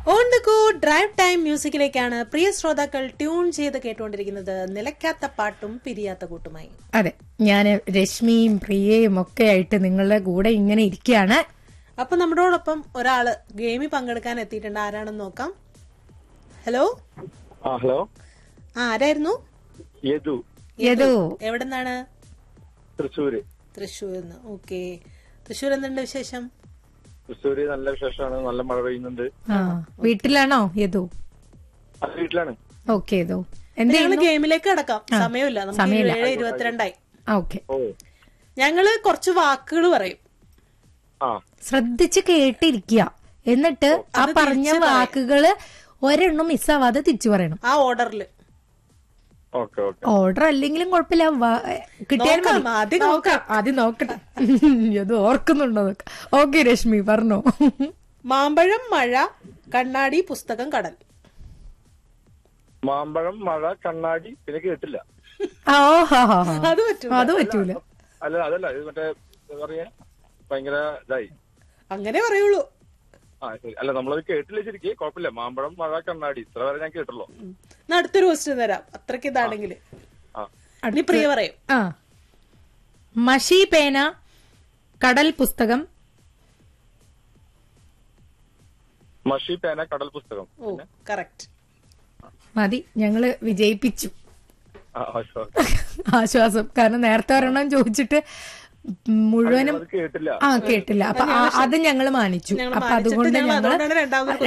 On the go drive time മ്യൂസിക്കിലേക്കാണ് പ്രിയ ശ്രോതാക്കൾ ട്യൂൺ ചെയ്ത് കേട്ടുകൊണ്ടിരിക്കുന്നത് നിലയ്ക്കാത്ത പാട്ടും പിരിയാത്ത കൂട്ടുമായി അതെ ഞാൻ രശ്മിയും പ്രിയയും ഒക്കെ ആയിട്ട് നിങ്ങളുടെ കൂടെ ഇങ്ങനെ ഇരിക്കുകയാണ് അപ്പൊ നമ്മളോടൊപ്പം ഒരാള് ഗെയിമിൽ പങ്കെടുക്കാൻ എത്തിയിട്ടുണ്ട് ആരാണെന്ന് നോക്കാം ഹലോ ആ ഹലോ ആ ആരായിരുന്നു യദു യദു എവിടെ നിന്നാണ് തൃശ്ശൂര് തൃശ്ശൂരിൽ നിന്ന് ഓക്കെ തൃശ്ശൂർ എന്തുണ്ട് വിശേഷം തൃശ്ശൂര് നല്ല വിശേഷമാണ് നല്ല മഴ പെയ്യുന്നുണ്ട് ആ വീട്ടിലാണോ യദു അത് വീട്ടിലാണ് ഓക്കെ യദു എന്ത് ഞങ്ങള് ചെയ്യുന്നു ഗെയിമിലേക്ക് അടക്കാം സമയമില്ല നമുക്ക് സമയമില്ല. ഏഴ് ഇരുപത്തിരണ്ടായി ഓക്കെ ഓ ഞങ്ങള് കുറച്ച് വാക്കുകൾ പറയും ആ ശ്രദ്ധിച്ച് കേട്ടിരിക്കുക എന്നിട്ട് ആ പറഞ്ഞ വാക്കുകള് ഒരെണ്ണം മിസ്സാവാതെ തിരിച്ചു പറയണം ആ ഓർഡറിൽ ഓക്കെ ഓക്കെ ഓർഡർ അല്ലെങ്കിലും കുഴപ്പമില്ല വാ- കിട്ടിയാൽ നോക്കാം, മതി. ആദ്യം നോക്കാം ആദ്യം നോക്കട്ടെ അത് ഓർക്കുന്നുണ്ടോ ഓക്കെ രശ്മി പറഞ്ഞോ മാമ്പഴം മഴ കണ്ണാടി പുസ്തകം കടൽ മാമ്പഴം മഴ കണ്ണാടി പിന്നെ കേട്ടില്ല ആ, ഹാ, ഹാ, ഹാ. അത് പറ്റും അത് പറ്റൂല അല്ല അതല്ല ഇത് മറ്റേ എന്താ പറയാ ഭയങ്കര ഇതായി അങ്ങനെ പറയുള്ളൂ ആ ശരി അല്ല നമ്മളത് കേട്ടില്ല ശരിക്കും കുഴപ്പമില്ല മാമ്പഴം മഴ കണ്ണാടി ഇത്ര വരെ ഞാൻ കേട്ടുള്ളൂ ഉം. എന്നാ അടുത്തൊരു ക്വസ്റ്റ്യൻ തരാം അത്രയ്ക്ക് ഇതാണെങ്കിൽ ആ ഇനി പ്രിയ പറയും ആ മഷി പേന കടൽ പുസ്തകം മഷി പേന കടൽ പുസ്തകം ഓ കറക്റ്റ് മതി ഞങ്ങള് വിജയിപ്പിച്ചു ആ ആ, ഓക്കെ. ആശ്വാസം കാരണം നേരത്തെ ഒരെണ്ണം ചോദിച്ചിട്ട് മുഴുവനും അത് കേട്ടില്ല ആ കേട്ടില്ല അപ്പൊ ആ- അത് ഞങ്ങൾ മാനിച്ചു ഞങ്ങൾ അപ്പൊ മാനിച്ചിട്ട് അതുകൊണ്ട് ഞങ്ങൾ ഞങ്ങള് അതുകൊണ്ടാണ് രണ്ടാമത്